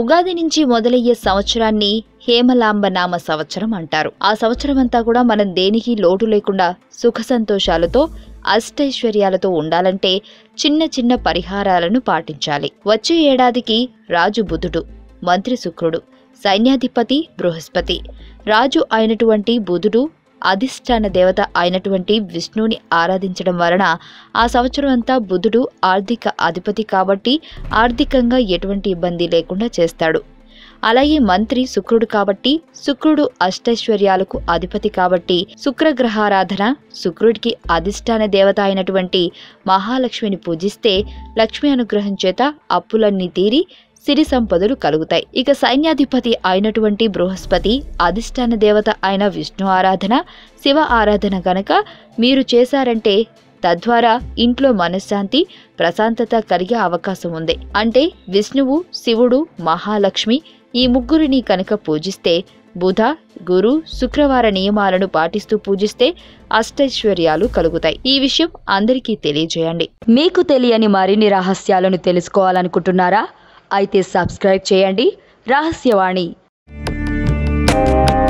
ఉగాది నుంచి మొదలయ్యే సంవత్సరాన్ని హేమలాంబ నామ సంవత్సరం అంటారు ఆ సంవత్సరం అంతా కూడా మనం దేనికి లోటు లేకుండా సుఖ సంతోషాలతో అష్టైశ్వర్యాలతో ఉండాలంటే చిన్న చిన్న పరిహారాలను పాటించాలి వచ్చే ఏడాదికి రాజు బుధుడు మంత్రి శుక్రుడు సైన్యాధిపతి బృహస్పతి రాజు అయినటువంటి బుధుడు అధిష్టాన దేవత అయినటువంటి విష్ణువుని ఆరాధించడం వలన ఆ సంవత్సరం అంతా బుధుడు ఆర్థిక అధిపతి కాబట్టి ఆర్థికంగా ఎటువంటి ఇబ్బంది లేకుండా చేస్తాడు అలాగే మంత్రి శుక్రుడు కాబట్టి శుక్రుడు అష్టైశ్వర్యాలకు అధిపతి కాబట్టి శుక్రగ్రహారాధన శుక్రుడికి అధిష్టాన దేవత అయినటువంటి మహాలక్ష్మిని పూజిస్తే లక్ష్మి అనుగ్రహం చేత అప్పులన్నీ తీరి సిరి సంపదలు కలుగుతాయి ఇక సైన్యాధిపతి అయినటువంటి బృహస్పతి అధిష్టాన దేవత అయిన విష్ణు ఆరాధన శివ ఆరాధన గనక మీరు చేశారంటే తద్వారా ఇంట్లో మనశ్శాంతి ప్రశాంతత కలిగే అవకాశం ఉంది అంటే విష్ణువు శివుడు మహాలక్ష్మి ఈ ముగ్గురిని కనుక పూజిస్తే బుధ గురు శుక్రవార నియమాలను పాటిస్తూ పూజిస్తే అష్టైశ్వర్యాలు కలుగుతాయి ఈ విషయం అందరికీ తెలియజేయండి మీకు తెలియని మరిన్ని రహస్యాలను తెలుసుకోవాలనుకుంటున్నారా అయితే సబ్స్క్రైబ్ చేయండి రహస్యవాణి